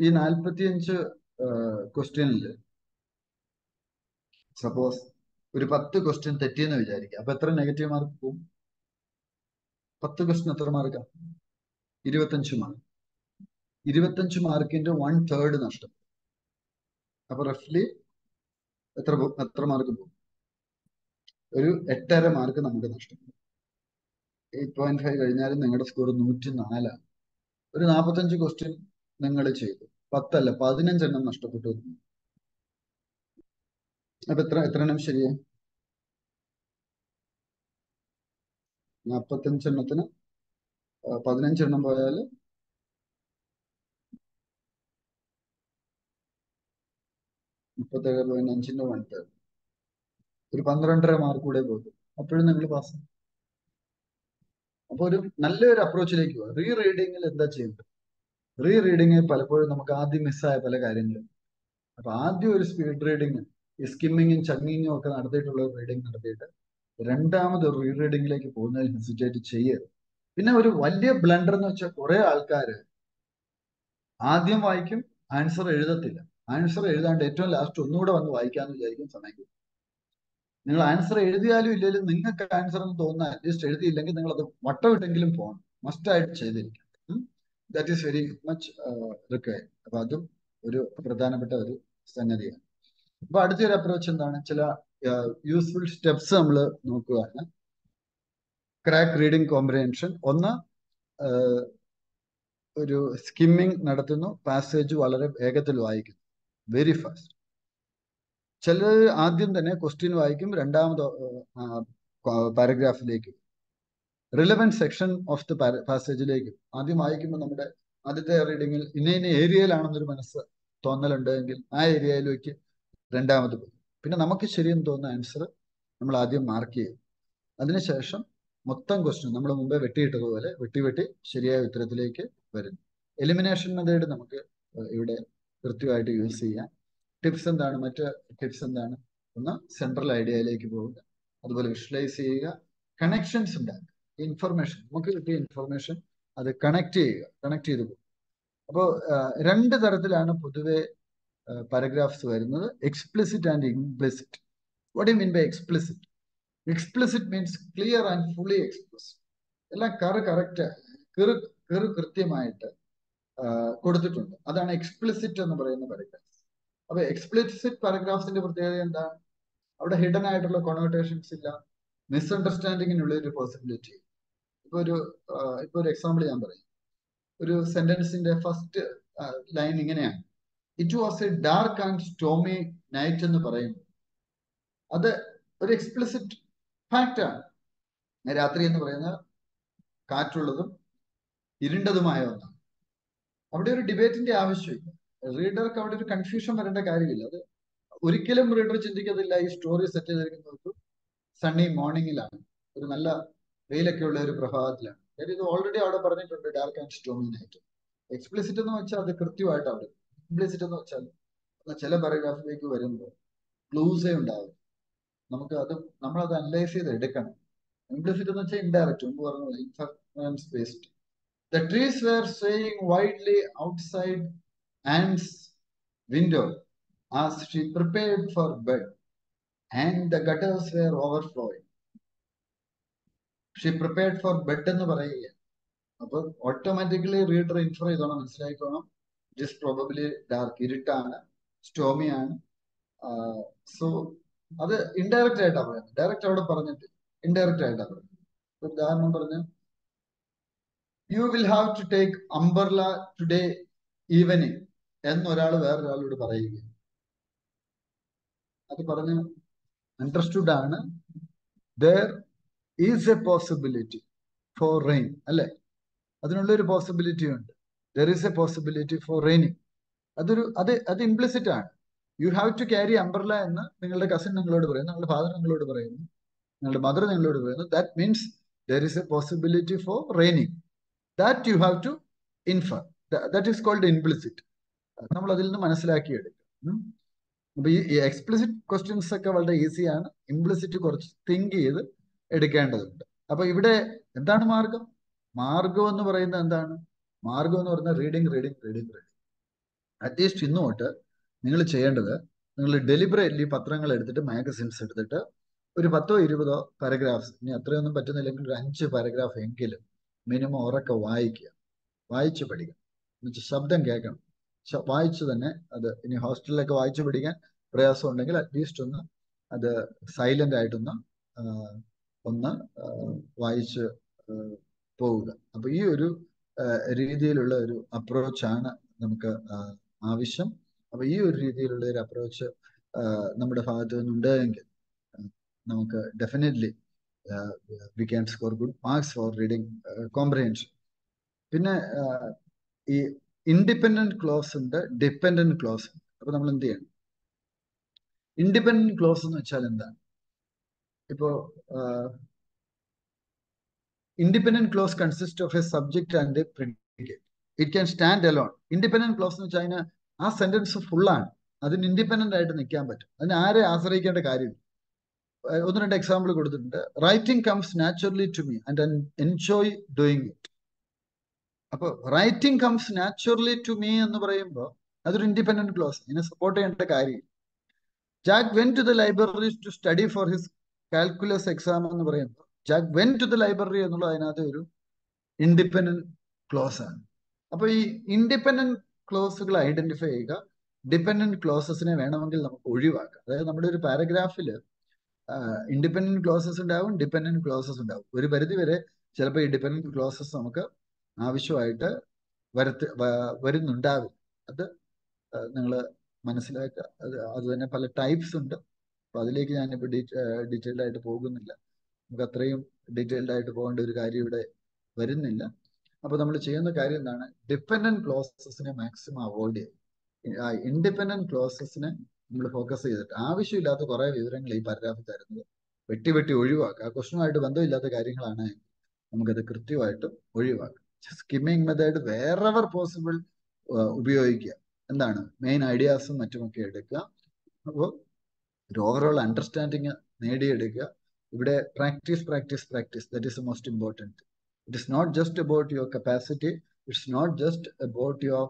ഈ നാൽപ്പത്തിയഞ്ച് ക്വസ്റ്റ്യനിൽ സപ്പോസ് ഒരു പത്ത് ക്വസ്റ്റ്യൻ തെറ്റിയെന്ന് വിചാരിക്കുക അപ്പൊ എത്ര നെഗറ്റീവ് മാർക്ക് പോകും പത്ത് ക്വസ്റ്റ്യൻ എത്ര മാർക്കാ ഇരുപത്തഞ്ച് മാർക്ക് ഇരുപത്തഞ്ച് മാർക്കിന്റെ വൺ തേർഡ് നഷ്ടം അപ്പൊ റഫ്ലി എത്ര പോ- എത്ര മാർക്ക് പോകും ഒരു എട്ടര മാർക്ക് നമുക്ക് നഷ്ടപ്പെടും എയ്റ്റ് പോയിന്റ് ഫൈവ് കഴിഞ്ഞാലും നിങ്ങളുടെ സ്കോർ നൂറ്റി നാലാണ് ഒരു നാൽപ്പത്തഞ്ച് ക്വസ്റ്റ്യൻ നിങ്ങൾ ചെയ്തു പത്തല്ല പതിനഞ്ചെണ്ണം നഷ്ടപ്പെട്ടു എന്ന്. അപ്പൊ എത്ര എത്ര എണ്ണം ശരിയായി നാൽപ്പത്തഞ്ചെണ്ണത്തിന് ആ, പതിനഞ്ചെണ്ണം പോയാൽ മുപ്പത്തേഴ് പോയിന്റ് അഞ്ചിന്റെ വൺ തേർഡ് ഒരു പന്ത്രണ്ടര മാർക്ക് കൂടെ പോകും അപ്പോഴും നിങ്ങൾ പാസ് അപ്പൊ ഒരു നല്ലൊരു അപ്രോച്ചിലേക്ക് പോവാം റീ റീഡിങ്ങിൽ എന്താ ചെയ്യുന്നത് റീ റീഡിങ് പലപ്പോഴും നമുക്ക് ആദ്യം മിസ്സായ പല കാര്യങ്ങളും അപ്പൊ ആദ്യം ഒരു സ്പീഡ് റീഡിങ് ഈ സ്കിമ്മിങ്ങും ചങ്ങിങ്ങും ഒക്കെ നടത്തിയിട്ടുള്ള റീഡിങ് നടത്തിയിട്ട് രണ്ടാമത് റീ റീഡിങ്ങിലേക്ക് പോകുന്നതിൽ ഹെസിറ്റേറ്റ് ചെയ്യരുത് പിന്നെ ഒരു വലിയ ബ്ലണ്ടർ എന്ന് വെച്ചാൽ കുറെ ആൾക്കാര് ആദ്യം വായിക്കും ആൻസർ എഴുതത്തില്ല ആൻസർ എഴുതാണ്ട് ഏറ്റവും ലാസ്റ്റ് ഒന്നുകൂടെ വന്ന് വായിക്കാന്ന് വിചാരിക്കും സമയം നിങ്ങൾ ആൻസർ എഴുതിയാലും ഇല്ലെങ്കിലും നിങ്ങൾക്ക് ആൻസർ എന്ന് തോന്നുന്ന അറ്റ്ലീസ്റ്റ് എഴുതിയില്ലെങ്കിൽ നിങ്ങൾ അത് വട്ടമിട്ടെങ്കിലും പോകണം മസ്റ്റായിട്ട് ചെയ്തിരിക്കണം that is very much required അപ്പൊ അതും ഒരു പ്രധാനപ്പെട്ട ഒരു സംഗതിയാണ് അപ്പൊ അടുത്തൊരു അപ്രോച്ച് എന്താണ് ചില യൂസ്ഫുൾ സ്റ്റെപ്സ് നമ്മൾ നോക്കുകയാണ് ക്രാക്ക് റീഡിംഗ് കോംപ്രിഹെൻഷൻ ഒന്ന് ആഹ്, ഒരു സ്കിമ്മിങ് നടത്തുന്നു പാസേജ് വളരെ വേഗത്തിൽ വായിക്കുന്നു വെരി ഫാസ്റ്റ് ചിലർ ആദ്യം തന്നെ ക്വസ്റ്റ്യൻ വായിക്കും രണ്ടാമത് പാരഗ്രാഫിലേക്ക് റിലവൻറ്റ് സെക്ഷൻ ഓഫ് ദ പാസേജിലേക്ക് ആദ്യം വായിക്കുമ്പോൾ നമ്മുടെ ആദ്യത്തെ റീഡിങ്ങിൽ ഇന്ന ഇന്ന ഏരിയയിലാണെന്നൊരു മനസ്സ് തോന്നലുണ്ടെങ്കിൽ ആ ഏരിയയിലേക്ക് രണ്ടാമത് പോകും പിന്നെ നമുക്ക് ശരിയെന്ന് തോന്നുന്ന ആൻസർ നമ്മൾ ആദ്യം മാർക്ക് ചെയ്യും അതിനുശേഷം മൊത്തം ക്വസ്റ്റ്യൻ നമ്മൾ മുമ്പേ വെട്ടിയിട്ടതുപോലെ വെട്ടി വെട്ടി ശരിയായ ഉത്തരത്തിലേക്ക് വരുന്നു എലിമിനേഷൻ മെത്തേഡ് നമുക്ക് ഏഹ്, ഇവിടെ കൃത്യമായിട്ട് യൂസ് ചെയ്യാം ടിപ്സ് എന്താണ് മറ്റ് ടിപ്സ് എന്താണ് ഒന്ന് സെൻട്രൽ ഐഡിയയിലേക്ക് പോവുക അതുപോലെ വിഷ്വലൈസ് ചെയ്യുക കണക്ഷൻസ് ഉണ്ടാക്കുക ഇൻഫർമേഷൻ നമുക്ക് കിട്ടിയ ഇൻഫർമേഷൻ അത് കണക്ട് ചെയ്യുക കണക്ട് ചെയ്ത് പോകും അപ്പോൾ രണ്ട് തരത്തിലാണ് പൊതുവെ പാരഗ്രാഫ്സ് വരുന്നത് explicit and implicit what you mean by explicit explicit means clear and fully explicit എല്ലാം കറ് കറക്റ്റ് കെറു കെറു കൃത്യമായിട്ട് ആ, കൊടുത്തിട്ടുണ്ട് അതാണ് എക്സ്പ്ലിസിറ്റ് എന്ന് പറയുന്ന പാരഗ്രാഫ് അപ്പൊ എക്സ്പ്ലിസിറ്റ് പാരഗ്രാഫ്സിന്റെ പ്രത്യേകത എന്താണ് അവിടെ ഹിഡൻ ആയിട്ടുള്ള കൊണോട്ടേഷൻസ് ഇല്ല മിസ്അണ്ടർസ്റ്റാൻഡിങ്ങിനുള്ള ഒരു പോസിബിലിറ്റി ഇപ്പൊ ഒരു ആ, ഇപ്പൊ ഒരു എക്സാമ്പിൾ ഞാൻ പറയും ഒരു സെന്റൻസിന്റെ ഫസ്റ്റ് ലൈൻ ഇങ്ങനെയാണ് it was a dark and stormy night എന്ന് പറയുന്നു അത് ഒരു എക്സ്പ്ലിസിറ്റ് ഫാക്റ്റ് ആണ് രാത്രി എന്ന് പറയുന്നത് കാറ്റുള്ളതും ഇരുണ്ടതുമായ ഒന്നാണ് അവിടെ ഒരു ഡിബേറ്റിന്റെ ആവശ്യമില്ല റീഡർക്ക് അവിടെ ഒരു കൺഫ്യൂഷൻ വരേണ്ട കാര്യമില്ല അത് ഒരിക്കലും റീഡർ ചിന്തിക്കത്തില്ല ഈ സ്റ്റോറി സെറ്റ് ചെയ്തിരിക്കുന്നത് ഒരു സണ്ണി മോർണിംഗിലാണ് ഒരു നല്ല വെയിലൊക്കെ ഉള്ള ഒരു പ്രഭാതത്തിലാണ് കാര്യം ഇത് ഓൾറെഡി അവിടെ പറഞ്ഞിട്ടുണ്ട് dark and stormy night explicit എന്ന് വെച്ചാൽ അത് കൃത്യമായിട്ട് അവിടെ ഇംപ്ലിസിറ്റ് എന്ന് വെച്ചാൽ ചില പാരഗ്രാഫിലേക്ക് വരുമ്പോൾ ക്ലൂസേ ഉണ്ടാവും നമുക്ക് അത് നമ്മളത് അനലൈസ് ചെയ്ത് എടുക്കണം ഇംപ്ലിസിറ്റ് എന്ന് വെച്ചാൽ ഇൻഡയറക്റ്റ് മുമ്പ് പറഞ്ഞ inferences based the trees were swaying widely outside Anne's window as she prepared for bed, and the gutters were overflowing. She prepared for bed എന്ന് പറയുക അപ്പൊ ഓട്ടോമാറ്റിക്കലി റീഡർ ഇൻഫർ ചെയ്തോണം മനസ്സിലാക്കിക്കോണം ഇറ്റ് ഇസ് പ്രോബബ്ലി ഡാർക്ക് ഇരുട്ടാണ് stormy ആണ് so അത് indirect ആയിട്ടാണ് പറയുന്നത് ഡയറക്റ്റ് അവിടെ പറഞ്ഞിട്ട് ഇൻഡയറക്റ്റ് ആയിട്ടാണ് പറയുന്നത് ഇപ്പൊ ഉദാഹരണം പറഞ്ഞ you will have to take umbrella today evening എന്നൊരാൾ വേറൊരാളോട് പറയുക അത് പറഞ്ഞ് അണ്ടർസ്റ്റുഡ് ആണ് there is a possibility for rain അല്ലെ അതിനുള്ള ഒരു പോസിബിലിറ്റി ഉണ്ട് there is a possibility for raining അതൊരു അത് അത് ഇംപ്ലിസിറ്റ് ആണ് you have to carry umbrella എന്ന് നിങ്ങളുടെ കസിൻ നിങ്ങളോട് പറയുന്നു നിങ്ങളുടെ ഫാദർ നിങ്ങളോട് പറയുന്നു നിങ്ങളുടെ മദർ നിങ്ങളോട് പറയുന്നു that means there is a possibility for raining that you have to infer that is called implicit നമ്മൾ അതിൽ നിന്ന് മനസ്സിലാക്കിയെടുക്കും ഉം. അപ്പൊ ഈ എക്സ്പ്ലിസിറ്റ് ക്വസ്റ്റ്യൻസ് ഒക്കെ വളരെ ഈസിയാണ് ഇംപ്ലിസിറ്റ് കുറച്ച് തിങ്ക് ചെയ്ത് എടുക്കേണ്ടതുണ്ട് അപ്പൊ ഇവിടെ എന്താണ് മാർഗം മാർഗം എന്ന് പറയുന്നത് എന്താണ് മാർഗം എന്ന് പറയുന്നത് reading reading reading reading at least ഇന്ന് തൊട്ട് നിങ്ങൾ ചെയ്യേണ്ടത് നിങ്ങൾ ഡെലിബറേറ്റ്ലി പത്രങ്ങൾ എടുത്തിട്ട് മാഗസിൻസ് എടുത്തിട്ട് ഒരു പത്തോ ഇരുപതോ പാരഗ്രാഫ്സ് ഇനി അത്രയൊന്നും പറ്റുന്നില്ലെങ്കിൽ ഒരു അഞ്ച് പാരഗ്രാഫ് എങ്കിലും മിനിമം ഉറക്കെ വായിക്കുക വായിച്ച് പഠിക്കണം എന്നുവെച്ചാൽ ശബ്ദം കേൾക്കണം ശ- വായിച്ച് തന്നെ അത് ഇനി ഹോസ്റ്റലിലൊക്കെ വായിച്ച് പഠിക്കാൻ പ്രയാസം ഉണ്ടെങ്കിൽ അറ്റ്ലീസ്റ്റ് ഒന്ന് അത് സൈലന്റ് ആയിട്ടൊന്ന് ആ, ഒന്ന് ആ, വായിച്ച് ആ, പോവുക അപ്പൊ ഈ ഒരു ആ, രീതിയിലുള്ള ഒരു അപ്രോച്ചാണ് നമുക്ക് ആ, ആവശ്യം അപ്പൊ ഈ ഒരു രീതിയിലുള്ള ഒരു അപ്രോച്ച് നമ്മുടെ ഭാഗത്ത് നിന്നുണ്ടെങ്കിൽ ആ, നമുക്ക് definitely we can score good marks for reading comprehension പിന്നെ ആ, ഈ ഇൻഡിപെൻഡന്റ് ക്ലോസ് ഉണ്ട് ഡിപ്പെൻഡന്റ് ക്ലോസ് ഉണ്ട് അപ്പൊ നമ്മൾ എന്ത് ചെയ്യണം ഇൻഡിപെൻഡന്റ് ക്ലോസ് എന്ന് വെച്ചാൽ എന്താണ് ഇപ്പോ independent clause consist of a subject and predicate it can stand alone independent clause എന്ന് വെച്ചാൽ അതിന് ആ സെന്റൻസ് ഫുള്ളാണ് അതിന് ഇൻഡിപെൻഡന്റ് ആയിട്ട് നിൽക്കാൻ പറ്റും അതിന് ആരെ ആശ്രയിക്കേണ്ട കാര്യമില്ല ഏഹ് ഒന്ന് രണ്ട് എക്സാമ്പിൾ കൊടുത്തിട്ടുണ്ട് writing comes naturally to me and enjoy doing it അപ്പൊ writing comes naturally to me എന്ന് പറയുമ്പോൾ അതൊരു ഇൻഡിപെൻഡന്റ് ക്ലോസ് ഇതിനെ സപ്പോർട്ട് ചെയ്യേണ്ട കാര്യം Jack went to the library to study for his calculus exam എന്ന് പറയുമ്പോൾ Jack went to the library എന്നുള്ളത് അതിനകത്ത് ഒരു ഇൻഡിപെൻഡന്റ് ക്ലോസ് ആണ് അപ്പൊ ഈ ഇൻഡിപെൻഡന്റ് ക്ലോസുകൾ ഐഡന്റിഫൈ ചെയ്യുക ഡിപെൻഡന്റ് ക്ലോസസിനെ വേണമെങ്കിൽ നമുക്ക് ഒഴിവാക്കാം അതായത് നമ്മുടെ ഒരു പാരഗ്രാഫിൽ ഇൻഡിപെൻഡന്റ് ക്ലോസസ് ഉണ്ടാവും ഡിപെൻഡന്റ് ക്ലോസസ് ഉണ്ടാവും ഒരു പരിധി വരെ ചിലപ്പോൾ ഈ ഡിപെൻഡന്റ് ക്ലോസസ് നമുക്ക് ആവശ്യമായിട്ട് വരത്ത് വ- വരുന്നുണ്ടാവില്ല അത് നിങ്ങൾ മനസ്സിലാക്കുക അത് അത് തന്നെ പല ടൈപ്സ് ഉണ്ട് അപ്പൊ അതിലേക്ക് ഞാനിപ്പോൾ ഡീറ്റെയിൽഡ് ആയിട്ട് പോകുന്നില്ല നമുക്ക് അത്രയും ഡീറ്റെയിൽഡ് ആയിട്ട് പോകേണ്ട ഒരു കാര്യം ഇവിടെ വരുന്നില്ല അപ്പൊ നമ്മൾ ചെയ്യുന്ന കാര്യം എന്താണ് ഡിപ്പെൻഡന്റ് ക്ലോസസിനെ മാക്സിമം അവോയ്ഡ് ചെയ്യും ഇൻഡിപെൻഡന്റ് ക്ലോസസിനെ നമ്മൾ ഫോക്കസ് ചെയ്തിട്ട് ആവശ്യമില്ലാത്ത കുറെ വിവരങ്ങൾ ഈ പാരഗ്രാഫിൽ തരുന്നത് വെട്ടി വെട്ടി ഒഴിവാക്കുക ആ ക്വസ്റ്റനുമായിട്ട് ബന്ധമില്ലാത്ത കാര്യങ്ങളാണ് നമുക്കത് കൃത്യമായിട്ട് ഒഴിവാക്കാം സ്കിമ്മിങ് മെത്തേഡ് വേറെവർ പോസിബിൾ ഉപയോഗിക്കുക എന്താണ് മെയിൻ ഐഡിയാസും മറ്റുമൊക്കെ എടുക്കുക അപ്പോൾ ഒരു ഓവറോൾ അണ്ടർസ്റ്റാൻഡിങ് നേടിയെടുക്കുക ഇവിടെ practice practice practice that is most important it is not just about your capacity it's not just about your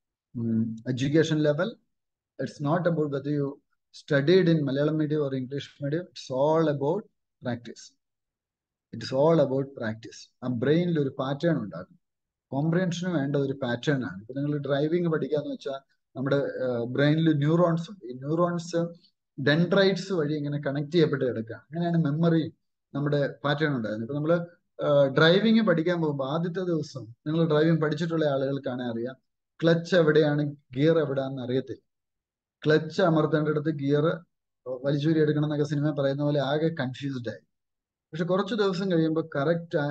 education level it's not about whether you studied in Malayalam medium or English medium it's all about practice it's all about practice ആ ബ്രെയിനിൽ ഒരു pattern ഉണ്ടാകും കോംപ്രിഹെൻഷന് വേണ്ട ഒരു pattern ആണ് ഇപ്പൊ നിങ്ങൾ driving പഠിക്കാന്ന് വെച്ചാൽ നമ്മുടെ ബ്രെയിനിൽ ന്യൂറോൺസ് ഉണ്ട് ഈ ന്യൂറോൺസ് ഡെൻഡ്രൈറ്റ്സ് വഴി ഇങ്ങനെ കണക്ട് ചെയ്യപ്പെട്ട് കിടക്കുകയാണ് അങ്ങനെയാണ് മെമ്മറി നമ്മുടെ പാറ്റേൺ ഉണ്ടായിരുന്നത് ഇപ്പൊ നമ്മള് ഡ്രൈവിംഗ് പഠിക്കാൻ പോകുമ്പോൾ ആദ്യത്തെ ദിവസം നിങ്ങൾ ഡ്രൈവിംഗ് പഠിച്ചിട്ടുള്ള ആളുകൾക്കാണ് അറിയാം ക്ലച്ച് എവിടെയാണ് ഗിയർ എവിടെയാണെന്ന് അറിയത്തില്ല ക്ലച്ച് അമർത്തേണ്ടടുത്ത് ഗിയർ വലിച്ചൂരി എടുക്കണം എന്നൊക്കെ സിനിമ പറയുന്ന പോലെ ആകെ കൺഫ്യൂസ്ഡ് ആയി പക്ഷെ കുറച്ച് ദിവസം കഴിയുമ്പോൾ കറക്റ്റ്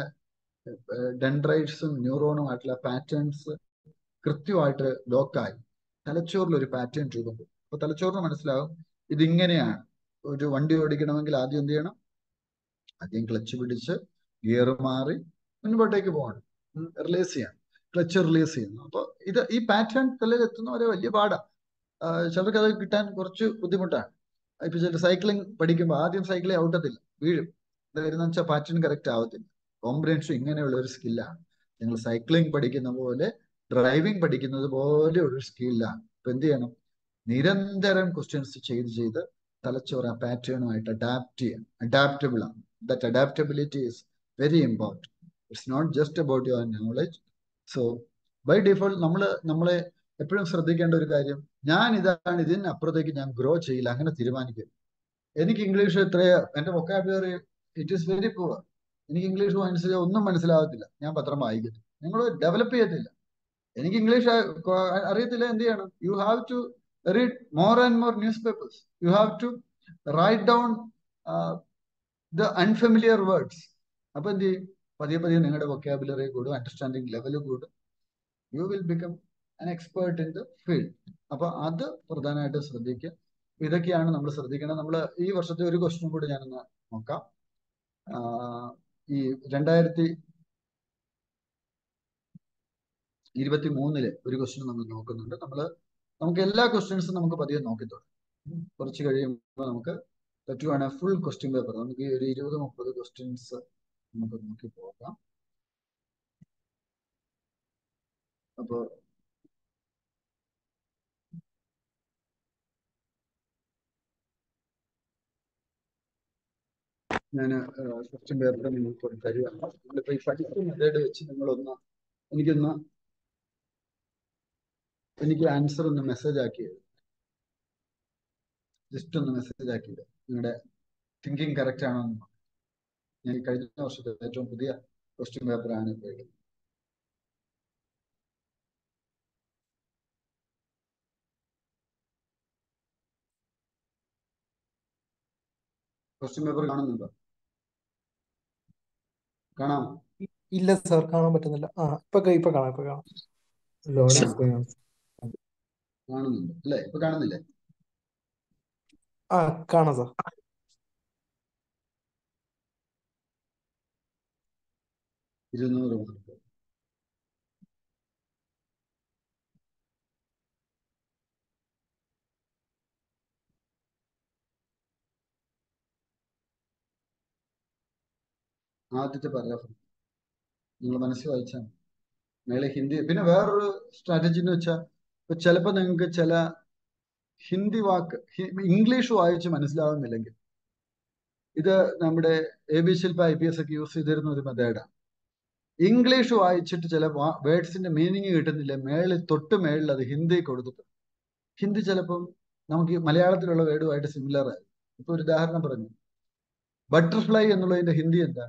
ഡെൻഡ്രൈറ്റ്സും ന്യൂറോണുമായിട്ടുള്ള പാറ്റേൺസ് കൃത്യമായിട്ട് ലോക്കായി തലച്ചോറിൽ ഒരു പാറ്റേൺ രൂപപ്പെടും അപ്പൊ തലച്ചോറിന് മനസ്സിലാവും ഇതിങ്ങനെയാണ് ഒരു വണ്ടി ഓടിക്കണമെങ്കിൽ ആദ്യം എന്ത് ചെയ്യണം ആദ്യം ക്ലച്ച് പിടിച്ച് ഗിയർ മാറി മുൻപോട്ടേക്ക് പോകണം റിലീസ് ചെയ്യണം ക്ലച്ച് റിലീസ് ചെയ്യുന്നു അപ്പൊ ഇത് ഈ പാറ്റേൺ തലയിൽ എത്തുന്നവരെ വലിയ പാടാ ചിലർക്ക് അത് കിട്ടാൻ കുറച്ച് ബുദ്ധിമുട്ടാണ് ഇപ്പൊ ചില സൈക്ലിംഗ് പഠിക്കുമ്പോൾ ആദ്യം സൈക്കിളെ ഔട്ടത്തില്ല വീഴും എന്തായിരുന്നു വെച്ചാൽ പാറ്റേൺ കറക്റ്റ് ആവത്തില്ല കോംപ്രിഹെൻഷൻ ഇങ്ങനെയുള്ള ഒരു സ്കില്ലാണ് നിങ്ങൾ സൈക്ലിംഗ് പഠിക്കുന്ന പോലെ ഡ്രൈവിംഗ് പഠിക്കുന്നത് പോലെ ഒരു സ്കില്ലാണ് ഇപ്പൊ എന്ത് ചെയ്യണം നിരന്തരം ക്വസ്റ്റ്യൻസ് ചെയ്ത് ചെയ്ത് തലച്ചോറ് ആ പാറ്റേണുമായിട്ട് അഡാപ്റ്റ് ചെയ്യണം അഡാപ്റ്റബിൾ ആണ് that adaptability is very important it's not just about your knowledge so by default നമ്മൾ നമ്മളെ എപ്പോഴും ശ്രദ്ധിക്കേണ്ട ഒരു കാര്യം ഞാൻ ഇതാണ് ഇതിന് അപ്പുറത്തേക്ക് ഞാൻ ഗ്രോ ചെയ്യില്ല അങ്ങനെ തീരുമാനിക്കും എനിക്ക് ഇംഗ്ലീഷ് എത്രയോ എന്റെ vocabulary it is very poor എനിക്ക് ഇംഗ്ലീഷ് മനസ്സിലാ ഒന്നും മനസ്സിലാകത്തില്ല ഞാൻ പത്രം വായിക്കുന്നു നിങ്ങൾ ഡെവലപ്പ് ചെയ്യത്തില്ല എനിക്ക് ഇംഗ്ലീഷ് അറിയത്തില്ല എന്ത് ചെയ്യണം you have to read more and more newspapers you have to write down the unfamiliar words അപ്പൊ എന്ത് ചെയ്യും പതിയെ പതിയെ നിങ്ങളുടെ വൊക്കാബുലറി കൂടും അണ്ടർസ്റ്റാൻഡിങ് ലെവൽ കൂടും you will become an expert in the field അപ്പൊ അത് പ്രധാനമായിട്ട് ശ്രദ്ധിക്കുക ഇതൊക്കെയാണ് നമ്മൾ ശ്രദ്ധിക്കേണ്ടത് നമ്മൾ ഈ വർഷത്തെ ഒരു ക്വസ്റ്റ്യൻ കൂടി ഞാനൊന്ന് നോക്കാം ഈ രണ്ടായിരത്തി ഇരുപത്തി മൂന്നില് ഒരു ക്വസ്റ്റ്യൻ നമ്മൾ നോക്കുന്നുണ്ട് നമ്മൾ നമുക്ക് എല്ലാ ക്വസ്റ്റ്യൻസും നമുക്ക് പതിയെ നോക്കി തുടങ്ങും കുറച്ച് കഴിയുമ്പോൾ നമുക്ക് പറ്റുവാണെങ്കിൽ ഫുൾ ക്വസ്റ്റ്യൻ പേപ്പർ നമുക്ക് ഈ ഒരു ഇരുപത് മുപ്പത് ക്വസ്റ്റ്യൻസ് നമുക്ക് നോക്കി പോകാം അപ്പോൾ ഞാൻ ക്വസ്റ്റ്യൻ പേപ്പർ നിങ്ങൾക്ക് തരികയാണ് നിങ്ങളിപ്പോൾ ഈ പഠിക്കുന്ന മെത്തേഡ് വെച്ച് നിങ്ങളൊന്ന് എനിക്കൊന്ന് എനിക്ക് ആൻസർ ഒന്ന് മെസ്സേജ് ആക്കി ജസ്റ്റ് ഒന്ന് മെസ്സേജ് ആക്കിയത് നിങ്ങളുടെ തിങ്കിങ് കറക്റ്റ് ആണോ എന്ന് ഞാൻ ഈ കഴിഞ്ഞ വർഷത്തെ ഏറ്റവും പുതിയ ക്വസ്റ്റ്യൻ പേപ്പറാണ് ഇപ്പോൾ എഴുതുന്നത് ക്വസ്റ്റ്യൻ പേപ്പർ കാണുന്നുണ്ടോ കാണാം ഇല്ല സാർ കാണാൻ പറ്റുന്നില്ല ആ ഇപ്പൊ ക- ഇപ്പൊ കാണാം ഇപ്പൊ കാണാം ലോഡിംഗ് സ്ക്രീൻ കാണുന്നുണ്ട് അല്ലേ ഇപ്പൊ കാണുന്നില്ലേ ആ കാണാം സാർ ഇരുന്നൂറ് മാർക്ക് ആദ്യത്തെ പാരഗ്രാഫ് നിങ്ങൾ മനസ്സിൽ വായിച്ചാൽ മതി. മേലെ ഹിന്ദി പിന്നെ വേറൊരു സ്ട്രാറ്റജി എന്ന് വെച്ചാൽ ഇപ്പൊ ചിലപ്പോൾ നിങ്ങൾക്ക് ചില ഹിന്ദി വാക്ക് ഹി- ഇംഗ്ലീഷ് വായിച്ച് മനസ്സിലാവുന്നില്ലെങ്കിൽ ഇത് നമ്മുടെ A B Shilpa I P S ഒക്കെ യൂസ് ചെയ്തിരുന്ന ഒരു മെത്തേഡാണ് ഇംഗ്ലീഷ് വായിച്ചിട്ട് ചില വേർഡ്സിന്റെ മീനിങ് കിട്ടുന്നില്ല മേളിൽ തൊട്ട് മേളിൽ അത് ഹിന്ദി കൊടുത്തിട്ട് ഹിന്ദി ചിലപ്പം നമുക്ക് ഈ മലയാളത്തിലുള്ള വേർഡുമായിട്ട് സിമിലർ ആയി ഇപ്പൊ ഒരു ഉദാഹരണം പറഞ്ഞു ബട്ടർഫ്ലൈ എന്നുള്ളതിന്റെ ഹിന്ദി എന്താ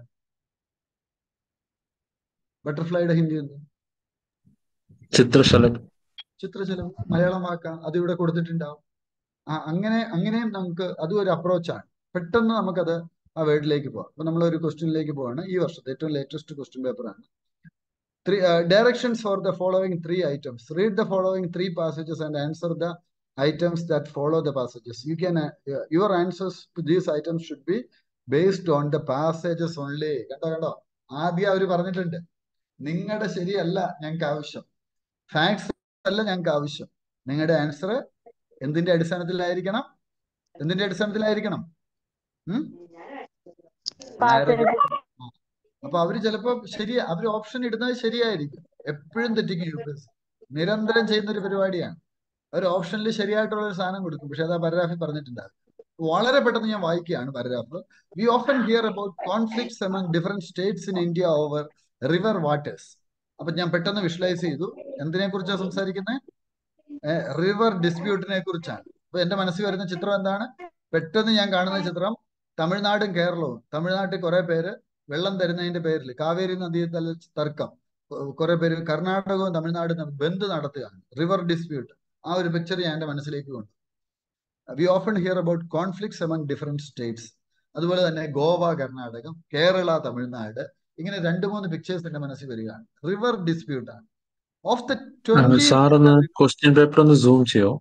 ബട്ടർഫ്ലൈയുടെ ഹിന്ദി എന്താ ചിത്രശലഭം ചിത്രശലഭം മലയാളം വാക്കാണ് അത് ഇവിടെ കൊടുത്തിട്ടുണ്ടാവും ആ അങ്ങനെ അങ്ങനെയും നമുക്ക് അതും ഒരു അപ്രോച്ചാണ് പെട്ടെന്ന് നമുക്കത് ആ വേർഡിലേക്ക് പോവാം അപ്പൊ നമ്മൾ ഒരു ക്വസ്റ്റ്യനിലേക്ക് പോവാണ് ഈ വർഷത്തെ ഏറ്റവും ലേറ്റസ്റ്റ് ക്വസ്റ്റ്യൻ പേപ്പറാണ് three directions for the following three items read the following three passages and answer the items that follow the passages. You can, uh, uh, your answers to these items should be based on the passages only. കണ്ടോ കണ്ടോ ആദ്യം അവർ പറഞ്ഞിട്ടുണ്ട് നിങ്ങളുടെ ശരിയല്ല ഞങ്ങൾക്ക് ആവശ്യം facts അല്ല ഞങ്ങൾക്ക് ആവശ്യം നിങ്ങളുടെ ആൻസർ എന്തിന്റെ അടിസ്ഥാനത്തിലായിരിക്കണം എന്തിന്റെ അടിസ്ഥാനത്തിലായിരിക്കണം ഉം? പാസേജ് ആ. അപ്പൊ അവര് ചിലപ്പോ ശരി അവര് ഓപ്ഷൻ ഇടുന്നത് ശരിയായിരിക്കും എപ്പോഴും തെറ്റിക്കും യു പി എസ് നിരന്തരം ചെയ്യുന്ന ഒരു പരിപാടിയാണ് ഒരു ഓപ്ഷനിൽ ശരിയായിട്ടുള്ള ഒരു സാധനം കൊടുക്കും പക്ഷെ അത് ആ പാരഗ്രാഫിൽ പറഞ്ഞിട്ടുണ്ടാകും വളരെ പെട്ടെന്ന് ഞാൻ വായിക്കുകയാണ് paragraph we often hear about conflicts among different states in India over river waters അപ്പൊ ഞാൻ പെട്ടെന്ന് വിഷ്വലൈസ് ചെയ്തു എന്തിനെ കുറിച്ചാണ് സംസാരിക്കുന്നത് റിവർ ഡിസ്പ്യൂട്ടിനെ കുറിച്ചാണ് അപ്പൊ എന്റെ മനസ്സിൽ വരുന്ന ചിത്രം എന്താണ് പെട്ടെന്ന് ഞാൻ കാണുന്ന ചിത്രം തമിഴ്നാടും കേരളവും തമിഴ്നാട്ടിൽ കുറെ പേര് വെള്ളം തരുന്നതിന്റെ പേരിൽ കാവേരി നദി തല തർക്കം കുറെ പേര് കർണാടകവും തമിഴ്നാടും തമ്മിൽ ബന്ദ് നടത്തുകയാണ് റിവർ ഡിസ്പ്യൂട്ട് ആ ഒരു പിക്ചർ ഞാൻ എന്റെ മനസ്സിലേക്ക് കൊണ്ടു we often hear about conflicts among different states അതുപോലെ തന്നെ ഗോവ കർണാടകം കേരള തമിഴ്നാട് ഇങ്ങനെ രണ്ട് മൂന്ന് പിക്ചേഴ്സ് എന്റെ മനസ്സിൽ വരികയാണ് റിവർ ഡിസ്പ്യൂട്ട് ആണ് ഓഫ് ദ ട്വന്റി സാർ ഒന്ന് ക്വസ്റ്റ്യൻ പേപ്പർ ഒന്ന് സൂം ചെയ്യോ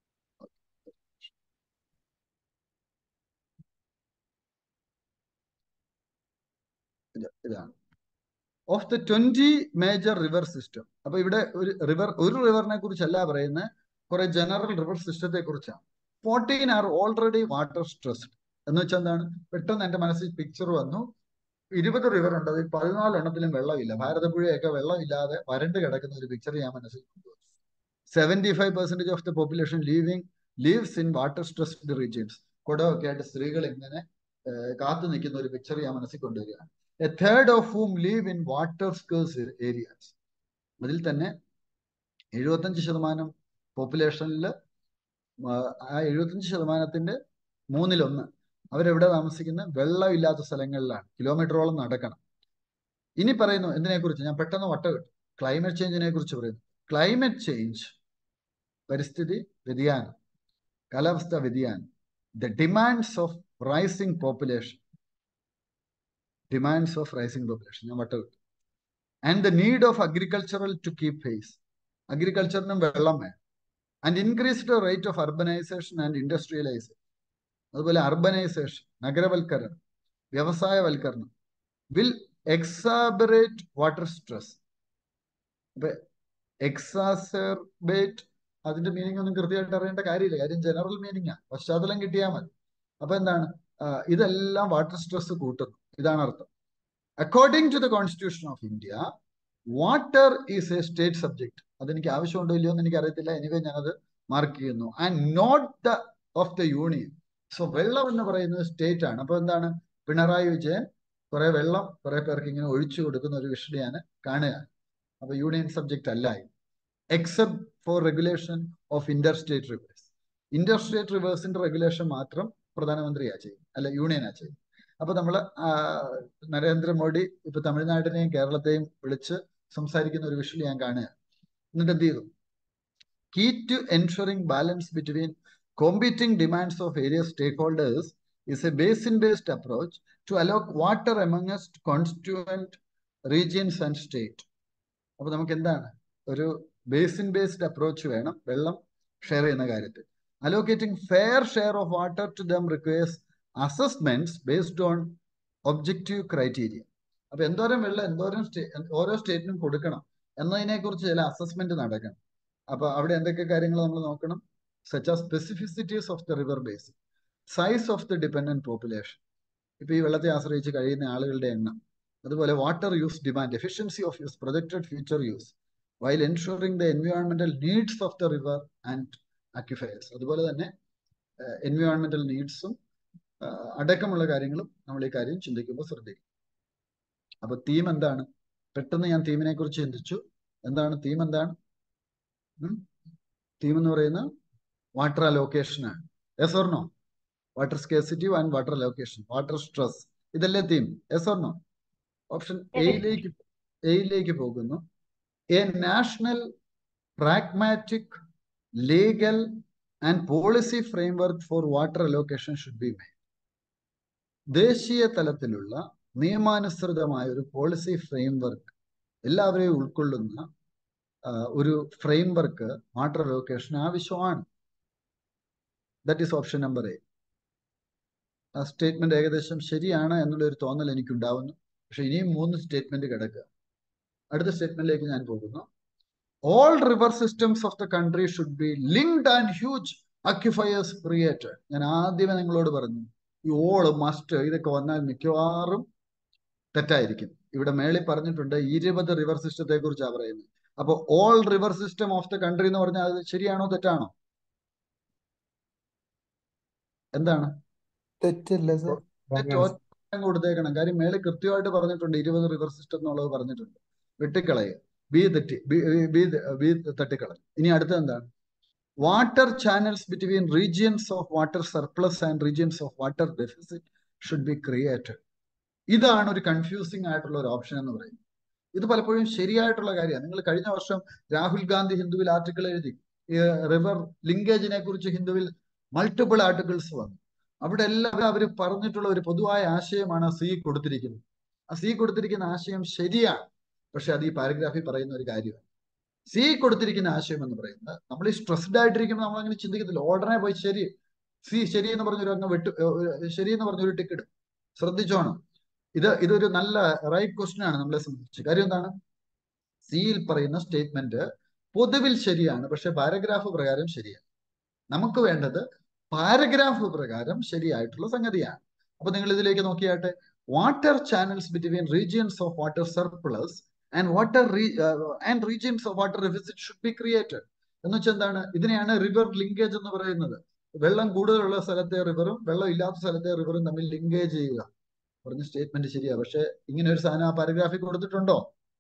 ഇതാണ് of the twenty major river system അപ്പൊ ഇവിടെ ഒരു റിവർ ഒരു റിവറിനെ കുറിച്ചല്ല പറയുന്നത് കുറെ ജനറൽ റിവർ സിസ്റ്റത്തെ കുറിച്ചാണ് fourteen are already water stressed എന്ന് വെച്ചാൽ എന്താണ് പെട്ടെന്ന് എന്റെ മനസ്സിൽ പിക്ചർ വന്നു ഇരുപത് റിവർ ഉണ്ട് അതിൽ പതിനാല് എണ്ണത്തിലും വെള്ളമില്ല ഭാരതപ്പുഴയൊക്കെ വെള്ളമില്ലാതെ വരണ്ട് കിടക്കുന്ന ഒരു പിക്ചർ ഞാൻ മനസ്സിൽ കൊണ്ടുവന്നു seventy five percentage of the population leaving lives in water stressed regions കുടമൊക്കെ ആയിട്ട് സ്ത്രീകൾ ഇങ്ങനെ കാത്തു നിൽക്കുന്ന ഒരു പിക്ചർ ഞാൻ മനസ്സിൽ കൊണ്ടുവരികയാണ് a third of whom live in water scarce areas അതിൽ തന്നെ എഴുപത്തഞ്ച് ശതമാനം പോപ്പുലേഷനിൽ ആ എഴുപത്തഞ്ച് ശതമാനത്തിന്റെ മൂന്നിലൊന്ന് അവരെവിടെ താമസിക്കുന്ന വെള്ളമില്ലാത്ത സ്ഥലങ്ങളിലാണ് കിലോമീറ്ററോളം നടക്കണം ഇനി പറയുന്നു എന്തിനെ കുറിച്ച് ഞാൻ പെട്ടെന്ന് വട്ട കിട്ടും ക്ലൈമറ്റ് ചേഞ്ചിനെ കുറിച്ച് പറയുന്നു ക്ലൈമറ്റ് ചേഞ്ച് പരിസ്ഥിതി വ്യതിയാനം കാലാവസ്ഥ വ്യതിയാനം the demands of rising population demands of rising population ഞാൻ വട്ട കിട്ടും and the need of agricultural to keep pace അഗ്രികൾച്ചറിനും വെള്ളം വേണം and increased rate of urbanization and industrialization അതുപോലെ അർബനൈസേഷൻ നഗരവൽക്കരണം വ്യവസായവൽക്കരണം വിൽ എക്സാബറേറ്റ് വാട്ടർ സ്ട്രെസ് അപ്പൊ എക്സാസർബേറ്റ് അതിന്റെ മീനിങ് ഒന്നും കൃത്യമായിട്ട് അറിയേണ്ട കാര്യമില്ല കാര്യം ജനറൽ മീനിങ് ആണ് പശ്ചാത്തലം കിട്ടിയാൽ മതി അപ്പൊ എന്താണ് ഇതെല്ലാം വാട്ടർ സ്ട്രെസ് കൂട്ടുന്നു ഇതാണ് അർത്ഥം according to the constitution of India water is a state subject അതെനിക്ക് ആവശ്യമുണ്ടോ ഇല്ലയോ എന്ന് എനിക്ക് അറിയത്തില്ല എനിവേ ഞാനത് മാർക്ക് ചെയ്യുന്നു and note the of the union so വെള്ളം എന്ന് പറയുന്നത് സ്റ്റേറ്റ് ആണ് അപ്പൊ എന്താണ് പിണറായി വിജയൻ കുറെ വെള്ളം കുറെ പേർക്ക് ഇങ്ങനെ ഒഴിച്ചു കൊടുക്കുന്ന ഒരു വിഷയം ഞാൻ കാണുക അപ്പൊ യൂണിയൻ സബ്ജക്റ്റ് അല്ല except for regulation of inter state rivers inter state റിവേഴ്സിന്റെ റെഗുലേഷൻ മാത്രം പ്രധാനമന്ത്രിയാ ചെയ്യും അല്ല യൂണിയനാ ചെയ്യും അപ്പൊ നമ്മള് നരേന്ദ്രമോദി ഇപ്പൊ തമിഴ്നാടിനെയും കേരളത്തെയും വിളിച്ച് സംസാരിക്കുന്ന ഒരു വിഷയം ഞാൻ കാണുക എന്നിട്ട് എന്ത് ചെയ്തു key to ensuring balance between competing demands of various stakeholders is a basin-based approach to allot water amongst constituent regions and state. അപ്പൊ നമുക്ക് എന്താണ് ഒരു ബേസിൻ ബേസ്ഡ് അപ്രോച്ച് വേണം വെള്ളം ഷെയർ ചെയ്യുന്ന കാര്യത്തിൽ allocating fair share of water to them requires assessments based on objective criteria അപ്പൊ എന്തോരം വെള്ളം എന്തോരം ഓരോ സ്റ്റേറ്റിനും കൊടുക്കണം എന്നതിനെ കുറിച്ച് ചില അസസ്മെന്റ് നടക്കണം അപ്പൊ അവിടെ എന്തൊക്കെ കാര്യങ്ങൾ നമ്മൾ നോക്കണം such as specificities of the river basin, size of the dependent population. ഇപ്പൊ ഈ വെള്ളത്തെ ആശ്രയിച്ച് കഴിയുന്ന ആളുകളുടെ എണ്ണം അതുപോലെ water use demand efficiency of use projected future use while ensuring the എൻവയോൺമെന്റൽ needs of the river and aquifers അതുപോലെ തന്നെ എൻവയോൺമെന്റൽ നീഡ്സും അടക്കമുള്ള കാര്യങ്ങളും നമ്മൾ ഈ കാര്യം ചിന്തിക്കുമ്പോൾ ശ്രദ്ധിക്കും അപ്പൊ തീം എന്താണ് പെട്ടെന്ന് ഞാൻ തീമിനെ കുറിച്ച് ചിന്തിച്ചു എന്താണ് തീം എന്താണ് തീം എന്ന് പറയുന്നത് വാട്ടർ അലോക്കേഷൻ ആണ് yes or no water scarcity and water allocation water stress ഇതല്ലേ തീം എസ് ഓർണോ ഓപ്ഷൻ എയിലേക്ക് എയിലേക്ക് പോകുന്നു a national pragmatic legal and policy framework for water allocation should be made ദേശീയ തലത്തിലുള്ള നിയമാനുസൃതമായ ഒരു പോളിസി ഫ്രെയിംവർക്ക് എല്ലാവരെയും ഉൾക്കൊള്ളുന്ന ഒരു ഫ്രെയിംവർക്ക് വാട്ടർ അലോക്കേഷൻ ആവശ്യമാണ് that is option number A ആ സ്റ്റേറ്റ്മെന്റ് ഏകദേശം ശരിയാണ് എന്നുള്ള ഒരു തോന്നൽ എനിക്ക് ഉണ്ടാവുന്നു പക്ഷെ ഇനിയും മൂന്ന് സ്റ്റേറ്റ്മെന്റ് കിടക്കുക അടുത്ത സ്റ്റേറ്റ്മെന്റിലേക്ക് ഞാൻ പോകുന്നു all river systems of the country should be linked and huge aquifers created ഞാൻ ആദ്യമേ നിങ്ങളോട് പറഞ്ഞു ഈ ഓള് മസ്റ്റ് ഇതൊക്കെ വന്നാൽ മിക്കവാറും തെറ്റായിരിക്കും ഇവിടെ മേളിൽ പറഞ്ഞിട്ടുണ്ട് ഇരുപത് റിവർ സിസ്റ്റത്തെ കുറിച്ചാണ് പറയുന്നത് അപ്പൊ all river system of the country എന്ന് പറഞ്ഞാൽ അത് ശരിയാണോ തെറ്റാണോ എന്താണ് തെറ്റില്ല സർ തെറ്റ് കൊടുത്തേക്കണം കാര്യം മേളിൽ കൃത്യമായിട്ട് പറഞ്ഞിട്ടുണ്ട് ഇരുപത് റിവർ സിസ്റ്റം എന്നുള്ളത് പറഞ്ഞിട്ടുണ്ട് വെട്ടിക്കളയുക ബി തെറ്റി ബി ബി തട്ടിക്കളയും ഇനി അടുത്ത എന്താണ് water channels between regions of water surplus and regions of water deficit should be created ഇതാണ് ഒരു കൺഫ്യൂസിംഗ് ആയിട്ടുള്ള ഒരു ഓപ്ഷൻ എന്ന് പറയുന്നത് ഇത് പലപ്പോഴും ശരിയായിട്ടുള്ള കാര്യമാണ് നിങ്ങൾ കഴിഞ്ഞ വർഷം രാഹുൽ ഗാന്ധി ഹിന്ദുവിൽ ആർട്ടിക്കിൾ എഴുതി റിവർ ലിങ്കേജിനെ കുറിച്ച് ഹിന്ദുവിൽ മൾട്ടിപ്പിൾ ആർട്ടിക്കിൾസ് വന്നു അവിടെ എല്ലാം അവർ പറഞ്ഞിട്ടുള്ള ഒരു പൊതുവായ ആശയമാണ് സി കൊടുത്തിരിക്കുന്നത് ആ സി കൊടുത്തിരിക്കുന്ന ആശയം ശരിയാണ് പക്ഷെ അത് ഈ പാരഗ്രാഫിൽ പറയുന്ന ഒരു കാര്യമാണ് സി കൊടുത്തിരിക്കുന്ന ആശയം എന്ന് പറയുന്നത് നമ്മൾ ഈ സ്ട്രെസ്ഡ് ആയിട്ടിരിക്കുമ്പോൾ നമ്മൾ അങ്ങനെ ചിന്തിക്കത്തില്ല ഉടനെ പോയി ശരി സി ശരി എന്ന് പറഞ്ഞൊരു അങ്ങ് വെട്ട് ശരി എന്ന് പറഞ്ഞൊരു ടിക്കറ്റ് ശ്രദ്ധിച്ചോണം ഇത് ഇതൊരു നല്ല റൈറ്റ് ക്വസ്റ്റ്യൻ ആണ് നമ്മളെ സംബന്ധിച്ച് കാര്യം എന്താണ് സിയിൽ പറയുന്ന സ്റ്റേറ്റ്മെന്റ് പൊതുവിൽ ശരിയാണ് പക്ഷെ പാരഗ്രാഫ് പ്രകാരം ശരിയാണ് നമുക്ക് വേണ്ടത് പാരഗ്രാഫ് പ്രകാരം ശരിയായിട്ടുള്ള സംഗതിയാണ് അപ്പൊ നിങ്ങൾ ഇതിലേക്ക് നോക്കിയാട്ടെ water channels between regions of water surplus and water and regions of water deficit should be created എന്ന് വെച്ചാൽ എന്താണ് ഇതിനെയാണ് റിവർ ലിങ്കേജ് എന്ന് പറയുന്നത് വെള്ളം കൂടുതലുള്ള സ്ഥലത്തെ റിവറും വെള്ളം ഇല്ലാത്ത സ്ഥലത്തെ റിവറും തമ്മിൽ ലിങ്കേജ് ചെയ്യുക പറഞ്ഞ സ്റ്റേറ്റ്മെന്റ് ശരിയാ പക്ഷെ ഇങ്ങനെ ഒരു സാധനം ആ പാരഗ്രാഫിൽ കൊടുത്തിട്ടുണ്ടോ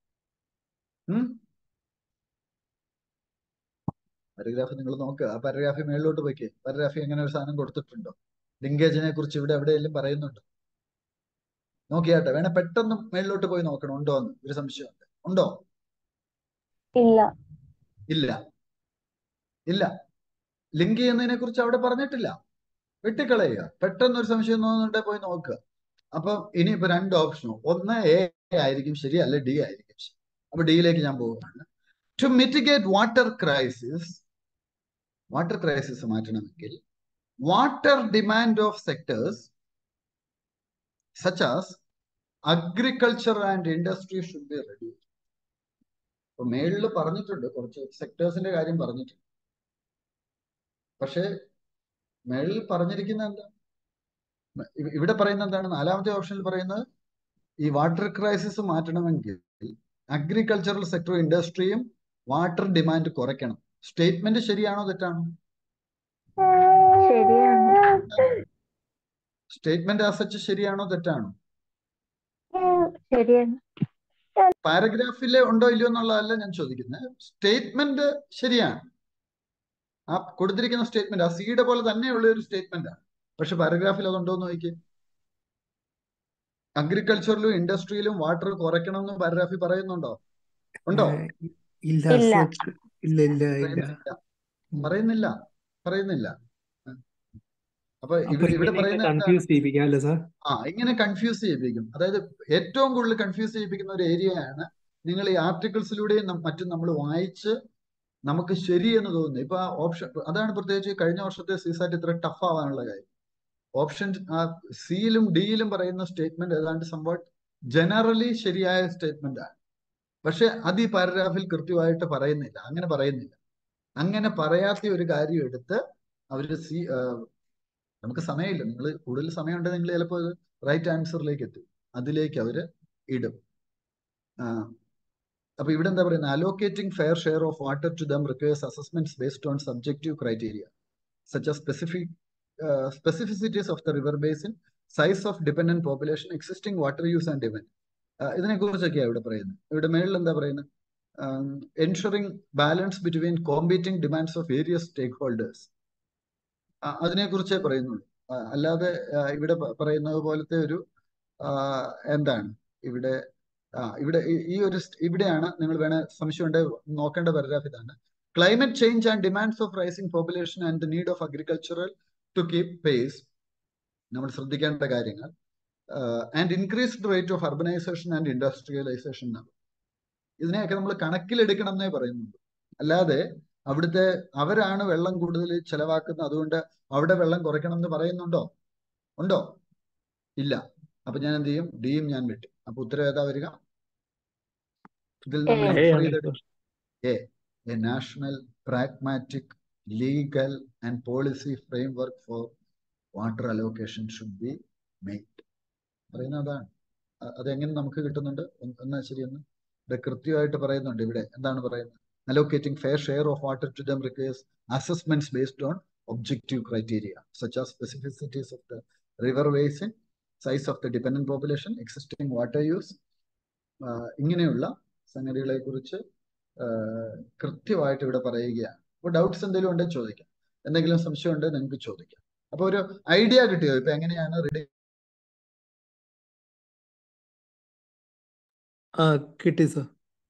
പാരഗ്രാഫ് നിങ്ങൾ നോക്കുക ആ പാരഗ്രാഫി മേളിലോട്ട് പോയിക്കേ പാരഗ്രാഫി എങ്ങനെ ഒരു സാധനം കൊടുത്തിട്ടുണ്ടോ ലിങ്കേജിനെ കുറിച്ച് ഇവിടെ എവിടെയെങ്കിലും പറയുന്നുണ്ട് നോക്കിയാട്ടെ വേണേ പെട്ടെന്ന് മേളിലോട്ട് പോയി നോക്കണം ഉണ്ടോ എന്ന് ഒരു സംശയമുണ്ട് ഉണ്ടോ ഇല്ല ഇല്ല ഇല്ല ലിങ്ക് ചെയ്യുന്നതിനെ കുറിച്ച് അവിടെ പറഞ്ഞിട്ടില്ല വെട്ടിക്കളയുക പെട്ടെന്ന് ഒരു സംശയം തോന്നുന്നുണ്ടെ പോയി നോക്കുക അപ്പൊ ഇനിയിപ്പോ രണ്ട് ഓപ്ഷനോ ഒന്ന് എ ആയിരിക്കും ശരി അല്ല ഡി ആയിരിക്കും ശരി അപ്പൊ ഡിയിലേക്ക് ഞാൻ പോവുകയാണ് to mitigate water crisis water crisis മാറ്റണമെങ്കിൽ water demand of sectors such as agriculture and industry should be reduce ഇപ്പൊ മേളിൽ പറഞ്ഞിട്ടുണ്ട് കുറച്ച് സെക്ടേഴ്സിന്റെ കാര്യം പറഞ്ഞിട്ടുണ്ട് പക്ഷെ മേളിൽ പറഞ്ഞിരിക്കുന്ന എന്താ ഇവിടെ പറയുന്ന എന്താണ് നാലാമത്തെ ഓപ്ഷനിൽ പറയുന്നത് ഈ വാട്ടർ ക്രൈസിസ് മാറ്റണമെങ്കിൽ അഗ്രികൾച്ചറൽ സെക്ടർ ഇൻഡസ്ട്രിയും വാട്ടർ ഡിമാൻഡ് കുറയ്ക്കണം സ്റ്റേറ്റ്മെന്റ് ശരിയാണോ തെറ്റാണോ ശരിയാണ് സ്റ്റേറ്റ്മെന്റ് ആസച്ച് ശരിയാണോ തെറ്റാണോ ഉം, ശരിയാണ് പാരഗ്രാഫിലെ ഉണ്ടോ ഇല്ലയോ എന്നുള്ളതല്ല ഞാൻ ചോദിക്കുന്നത് സ്റ്റേറ്റ്മെന്റ് ശരിയാണ് ആ കൊടുത്തിരിക്കുന്ന സ്റ്റേറ്റ്മെന്റ് ആ സിയുടെ പോലെ തന്നെയുള്ള ഒരു സ്റ്റേറ്റ്മെന്റ് ആണ് പക്ഷെ പാരഗ്രാഫിൽ അതുണ്ടോ എന്ന് നോക്കി അഗ്രികൾച്ചറിലും ഇൻഡസ്ട്രിയിലും വാട്ടർ കുറയ്ക്കണം എന്ന് പാരഗ്രാഫിൽ പറയുന്നുണ്ടോ ഉണ്ടോ ഏഹ്, ഇല്ല ഇല്ല. സച്ച് ഇല്ല ഇല്ല ഇല്ല പറയുന്നില്ല ഉം. പറയുന്നില്ല പറയുന്നില്ല അപ്പൊ അപ്പൊ ഇവിടെ ഇവിടെ ഇങ്ങനെയൊക്കെ പറയുന്നത് എന്താണ് കൺഫ്യൂസ് ചെയ്യിപ്പിക്കാം അല്ലേ സാർ ആ ഇങ്ങനെ കൺഫ്യൂസ് ചെയ്യിപ്പിക്കും അതായത് ഏറ്റവും കൂടുതൽ കൺഫ്യൂസ് ചെയ്യിപ്പിക്കുന്ന ഒരു ഏരിയയാണ് നിങ്ങൾ ഈ ആർട്ടിക്കിൾസിലൂടെയും നം- മറ്റും നമ്മൾ വായിച്ച് നമുക്ക് ശരി എന്ന് തോന്നുന്നു ഇപ്പൊ ആ ഓപ്ഷൻ അതാണ് പ്രത്യേകിച്ച് കഴിഞ്ഞ വർഷത്തെ സീസാറ്റ് ഇത്ര ടഫ് ആവാനുള്ള കാര്യം ഓപ്ഷൻ ആ സിയിലും ഡിയിലും പറയുന്ന സ്റ്റേറ്റ്മെന്റ് ഏതാണ്ട് സംഭവം ജനറലി ശരിയായ സ്റ്റേറ്റ്മെന്റ് ആണ് പക്ഷെ അത് ഈ പാരഗ്രാഫിൽ കൃത്യമായിട്ട് പറയുന്നില്ല അങ്ങനെ പറയുന്നില്ല അങ്ങനെ പറയാത്ത ഒരു കാര്യം എടുത്ത് അവര് സി നമുക്ക് സമയമില്ല നിങ്ങൾ കൂടുതൽ സമയമുണ്ടെങ്കിൽ നിങ്ങൾ ചിലപ്പോൾ റൈറ്റ് ആൻസറിലേക്ക് എത്തും അതിലേക്ക് അവര് ഇടും ആ, അപ്പൊ ഇവിടെ എന്താ പറയുന്നത് allocating fair share of water to them requires assessments based on subjective criteria such as specific specificities of the river basin size of dependent population existing water use and demand ഇതിനെ കുറിച്ചൊക്കെയാണ് ഇവിടെ പറയുന്നത് ഇവിടെ മേളിൽ എന്താ പറയുന്നത് ensuring balance between competing demands of various stakeholders അതിനെ കുറിച്ചേ പറയുന്നുള്ളൂ ആ, അല്ലാതെ ആ, ഇവിടെ പ- പറയുന്നത് പോലത്തെ ഒരു ആ, എന്താണ് ഇവിടെ ആ ഇവിടെ ഈ ഈ ഒരു സ്റ്റ്- ഇവിടെയാണ് നിങ്ങൾ വേണേ സംശയം ഉണ്ട് നോക്കേണ്ട പാരഗ്രാഫ് ഇതാണ് climate change and demands of rising population and the need of agricultural to keep pace നമ്മൾ ശ്രദ്ധിക്കേണ്ട കാര്യങ്ങൾ and increased rate of urbanization and industrialization എന്നാണ് ഇതിനെയൊക്കെ നമ്മൾ കണക്കിലെടുക്കണം എന്നേ പറയുന്നുള്ളൂ അല്ലാതെ അവിടുത്തെ അവരാണ് വെള്ളം കൂടുതൽ ചെലവാക്കുന്നത് അതുകൊണ്ട് അവിടെ വെള്ളം കുറയ്ക്കണം എന്ന് പറയുന്നുണ്ടോ ഉണ്ടോ ഇല്ല അപ്പൊ ഞാൻ എന്ത് ചെയ്യും ഡിയും ഞാൻ വെട്ടി അപ്പൊ ഉത്തരം ഏതാ വരിക ഇതിൽ നമ്മൾ ഏ. ഏ ഇൻഫർ ആണ് ചെയ്തെടുക്കും sir a a national pragmatic legal and policy framework for water allocation should be made പറയുന്നത് അതാണ് അ- അതെങ്ങനെ നമുക്ക് കിട്ടുന്നുണ്ട് ഒന്ന് എന്നാ ശരിയെന്ന് ഇവിടെ കൃത്യമായിട്ട് പറയുന്നുണ്ട് ഇവിടെ എന്താണ് പറയുന്നത് allocating fair share of water to them requires assessments based on objective criteria such as specificities of the river basin size of the dependent population existing water use ഇങ്ങനെയുള്ള സംഗതികളെ കുറിച്ച് കൃത്യമായിട്ട് ഇവിടെ പറയുകയാണ് അപ്പോൾ ഡൗട്ട്സ് എന്തെങ്കിലും ഉണ്ടെങ്കിൽ ചോദിക്കാം എന്തെങ്കിലും സംശയം ഉണ്ടെങ്കിൽ നിങ്ങൾക്ക് ചോദിക്കാം അപ്പൊ ഒരു ഐഡിയ കിട്ടിയോ ഇപ്പൊ എങ്ങനെയാണ് റീഡിംഗ് ആ കിട്ടി സാർ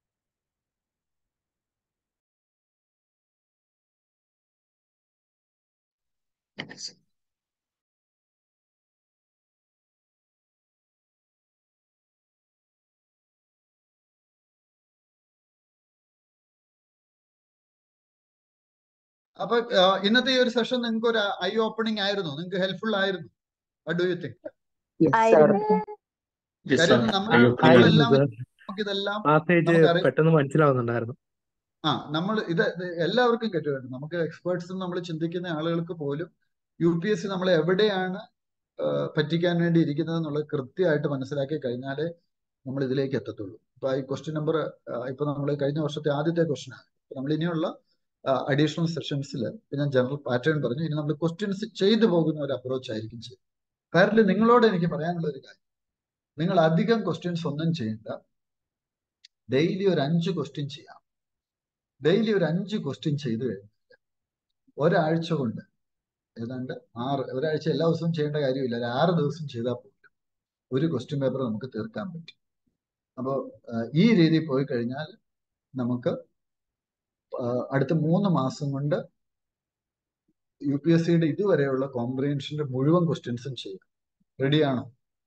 അപ്പൊ ആ, ഇന്നത്തെ ഈ ഒരു സെഷൻ നിങ്ങൾക്ക് ഒരു ഐ ഓപ്പണിംഗ് ആയിരുന്നു നിങ്ങൾക്ക് ഹെൽപ്ഫുൾ ആയിരുന്നു ഡു യു തിങ്ക് ആയിരുന്നു യെസ് കാര്യം സർ നമ്മൾ ഐ ഒപ്പണിംഗ് ആയിരുന്നു നമ്മളെല്ലാം സാർ നമുക്കിതെല്ലാം പാസേജ് നമുക്കറിയാം പെട്ടെന്ന് മനസ്സിലാവുന്നുണ്ടായിരുന്നു ആ നമ്മൾ ഇത് ഇത് എല്ലാവർക്കും കേട്ടുവേണ്ട നമുക്ക് എക്സ്പേർട്സ് നമ്മൾ ചിന്തിക്കുന്ന ആളുകൾക്ക് പോലും യു പി എസ് സി നമ്മളെ എവിടെയാണ് ആ, പറ്റിക്കാൻ വേണ്ടി ഇരിക്കുന്നത് എന്നുള്ളത് കൃത്യമായിട്ട് മനസ്സിലാക്കി കഴിഞ്ഞാലേ നമ്മൾ ഇതിലേക്ക് എത്തത്തുള്ളൂ ഇപ്പൊ ഈ ക്വസ്റ്റ്യൻ നമ്പർ ഇപ്പൊ നമ്മൾ കഴിഞ്ഞ വർഷത്തെ ആദ്യത്തെ ക്വസ്റ്റ്യൻ ആണ് നമ്മൾ ഇനിയുള്ള അഡീഷണൽ സെഷൻസിൽ ഞാൻ ജനറൽ പാറ്റേൺ പറഞ്ഞു ഇനി നമ്മൾ ക്വസ്റ്റ്യൻസ് ചെയ്തു പോകുന്ന ഒരു അപ്രോച്ച് ആയിരിക്കും ചെയ്യുന്നത് കാരണം നിങ്ങളോട് എനിക്ക് പറയാനുള്ള ഒരു കാര്യം നിങ്ങൾ അധികം ക്വസ്റ്റ്യൻസ് ഒന്നും ചെയ്യണ്ട ഡെയിലി ഒരു അഞ്ച് ക്വസ്റ്റ്യൻ ചെയ്യാം ഡെയിലി ഒരു അഞ്ച് ക്വസ്റ്റ്യൻ ചെയ്തു കഴിഞ്ഞാൽ ഒരാഴ്ച കൊണ്ട് ഏതാണ്ട് ആറ് ഒരാഴ്ച എല്ലാ ദിവസവും ചെയ്യേണ്ട കാര്യമില്ല ഒരു ആറ് ദിവസം ചെയ്താൽ പോലും ഒരു ക്വസ്റ്റ്യൻ പേപ്പർ നമുക്ക് തീർക്കാൻ പറ്റും അപ്പോൾ ഈ രീതിയിൽ പോയി കഴിഞ്ഞാൽ നമുക്ക് ആ, അടുത്ത മൂന്ന് മാസം കൊണ്ട് യു പി എസ് സിയുടെ ഇതുവരെയുള്ള കോംപ്രിഹെൻഷന്റെ മുഴുവൻ ക്വസ്റ്റ്യൻസും ചെയ്യാം റെഡിയാണോ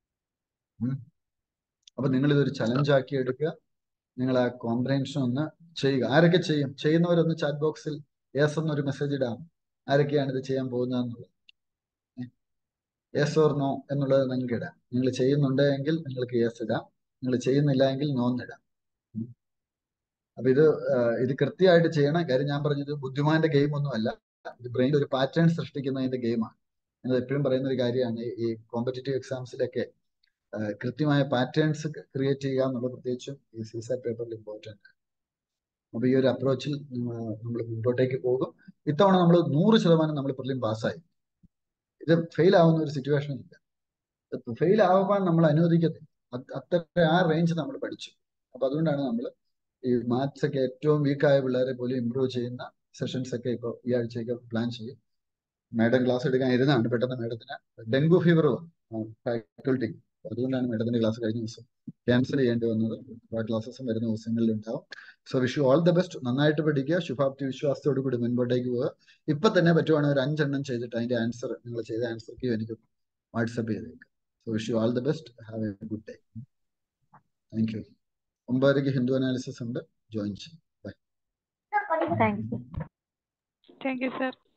അപ്പൊ നിങ്ങൾ ഇതൊരു ചലഞ്ച് ആക്കി എടുക്കുക നിങ്ങൾ ആ കോംപ്രിഹെൻഷൻ ഒന്ന് ചെയ്യുക ആരൊക്കെ ചെയ്യും ചെയ്യുന്നവരൊന്ന് ചാറ്റ് ബോക്സിൽ യെസ് എന്നൊരു മെസ്സേജ് ഇടാം ആരൊക്കെയാണ് ഇത് ചെയ്യാൻ പോകുന്നതെന്നുള്ളത് യെസ് ഓർ നോ എന്നുള്ളത് നിങ്ങൾക്ക് ഇടാം നിങ്ങൾ ചെയ്യുന്നുണ്ടെങ്കിൽ നിങ്ങൾക്ക് യെസ് ഇടാം നിങ്ങൾ ചെയ്യുന്നില്ല എങ്കിൽ നോ എന്നിടാം ഉം. അപ്പൊ ഇത് ആ, ഇത് കൃത്യമായിട്ട് ചെയ്യണം കാര്യം ഞാൻ പറഞ്ഞത് ബുദ്ധിമാന്റെ ഗെയിം ഒന്നും അല്ല ഇത് ബ്രെയിൻ ഒരു പാറ്റേൺ സൃഷ്ടിക്കുന്നതിന്റെ ഗെയിമാണ് ഞാൻ എപ്പോഴും പറയുന്ന ഒരു കാര്യമാണ് ഈ കോമ്പറ്റേറ്റീവ് എക്സാംസിലൊക്കെ ആ, കൃത്യമായ പാറ്റേൺസ് ക്രിയേറ്റ് ചെയ്യുക എന്നുള്ളത് പ്രത്യേകിച്ചും ഈ സീസാറ്റ് പേപ്പറിൽ ഇമ്പോർട്ടൻ്റ് അപ്പൊ ഈ ഒരു അപ്രോച്ചിൽ നമ്മൾ മുമ്പോട്ടേക്ക് പോകും ഇത്തവണ നമ്മൾ നൂറ് ശതമാനം നമ്മൾ പ്രിലിം പാസ്സായി ഇത് ഫെയിൽ ആവുന്ന ഒരു സിറ്റുവേഷൻ ഇല്ല ഫെയിൽ ആവാൻ നമ്മൾ അനുവദിക്കത്തില്ല അത് അത്ര ആ റേഞ്ച് നമ്മൾ പഠിച്ചു അപ്പൊ അതുകൊണ്ടാണ് നമ്മൾ ഈ മാത്സ് ഒക്കെ ഏറ്റവും വീക്കായ പിള്ളേരെ പോലും ഇമ്പ്രൂവ് ചെയ്യുന്ന സെഷൻസ് ഒക്കെ ഇപ്പോൾ ഈ ആഴ്ചയൊക്കെ പ്ലാൻ ചെയ്യും മാഡം ക്ലാസ് എടുക്കാൻ ഇരുന്നാണ് പെട്ടെന്ന് മാഡത്തിന് ഡെങ്കു ഫീവർ ഫാക്കൽറ്റി അതുകൊണ്ടാണ് മാഡത്തിന്റെ ക്ലാസ് കഴിഞ്ഞ ദിവസം ക്യാൻസൽ ചെയ്യേണ്ടി വന്നത് ആ ക്ലാസ്സസും വരുന്ന ദിവസങ്ങളിൽ ഉണ്ടാവും so wish you all the best നന്നായിട്ട് പഠിക്കുക ശുഭാപ്തി വിശ്വാസത്തോടു കൂടി മുൻപോട്ടേക്ക് പോവുക ഇപ്പൊ തന്നെ പറ്റുവാണെങ്കിൽ ഒരു അഞ്ചെണ്ണം ചെയ്തിട്ട് അതിന്റെ ആൻസർ നിങ്ങൾ ചെയ്ത ആൻസർക്ക് എനിക്ക് വാട്സപ്പ് ചെയ്തേക്കാം so wish you all the best have a good day thank you ഒമ്പതരയ്ക്ക് ഹിന്ദു അനാലിസിസ് ഉണ്ട് ജോയിൻ ചെയ്യും bye thank you thank you sir